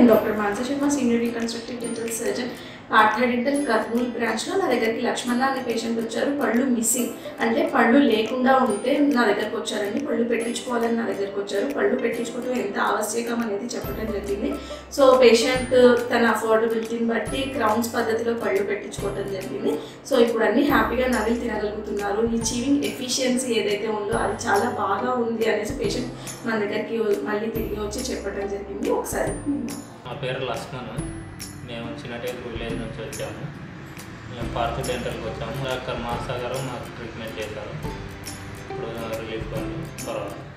నేను doctor Manasa Sharma senior reconstructive dental surgeon Partha dental Kurnool బ్రాంచ్లో నా దగ్గరికి లక్ష్మణ అనే పేషెంట్ వచ్చారు పళ్ళు మిస్సింగ్ అంటే పళ్ళు లేకుండా ఉంటే నా దగ్గరకు వచ్చారండి పళ్ళు పెట్టించుకోవాలని నా దగ్గరకు వచ్చారు పళ్ళు పెట్టించుకోవడం ఎంత ఆవశ్యకం అనేది చెప్పడం జరిగింది సో పేషెంట్ తన అఫోర్డబిలిటీని బట్టి క్రౌన్స్ పద్ధతిలో పళ్ళు పెట్టించుకోవడం జరిగింది సో ఇప్పుడు అన్ని హ్యాపీగా నవ్వులు తినగలుగుతున్నారు ఈ చీవింగ్ ఎఫిషియన్సీ ఏదైతే ఉందో అది చాలా బాగా ఉంది అనేసి పేషెంట్ మన దగ్గరికి మళ్ళీ తిరిగి వచ్చి చెప్పడం జరిగింది ఒకసారి నా పేరు లక్ష్మణ్ మేము చిన్నటేరు విలేజ్ నుంచి వచ్చాము మేము పార్త్ డెంటల్కి వచ్చాము అక్కడ మాస్టర్ గారు మాకు ట్రీట్మెంట్ చేశారు ఇప్పుడు రిలీఫ్ ఉంది పర్వాలేదు